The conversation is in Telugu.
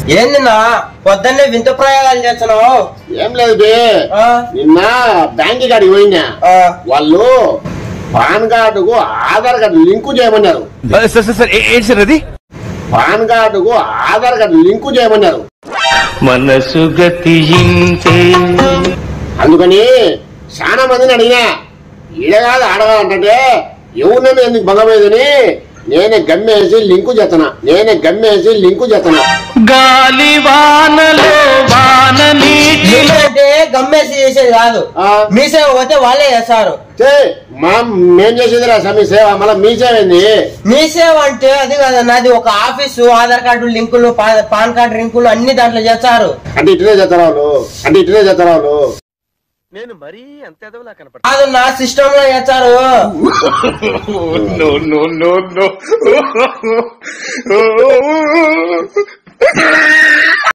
ఏంది నా పొద్దున్నే వింత ప్రయోగాలు చేస్తున్నావు ఏం లేదు బే ఆ, నిన్న బ్యాంక్ కాడికి పోయినా ఆ, వాళ్ళు పాన్ కార్డుకు ఆధార్ కార్డు లింకు చేయమన్నారు సార్ సార్ సార్ ఏ- ఏంటి సార్ అది పాన్ కార్డుకు ఆధార్ కార్డు లింకు చేయమన్నారు మనసు గతించే అందుకని చాలా మందిని అడిగినా ఈడ కాదు ఆడగాలంటే ఎవరినైనా ఎందుకు భంగమేదని నేనే గమ్మేసి లింకు చేస్తున్నా నేనే గమ్మేసి లింకు చేస్తున్నా గాలి వానలో వాన నీటి లింక్ అంటే గమ్మేసి చేసేది కాదు ఆ, మీ సేవ పోతే వాళ్ళే చేస్తారు చే, మా మేం చేసేది రా సమీ సేవ మళ్ళీ మీ సేవ ఏంది మీ సేవ అంటే అది కాదన్న అది ఒక ఆఫీసు ఆధార్ కార్డు లింకులు పా- పాన్ కార్డు లింకులు అన్ని దాంట్లో చేస్తారు అంటే ఇట్లనే చేస్తారు వాళ్ళు అంటే ఇట్లనే చేస్తారు వాళ్ళు నేను మరీ అంత ఎదవలా కనపడ కాదు నా సిస్టమ్ లో చేస్తారు నో నో నో నో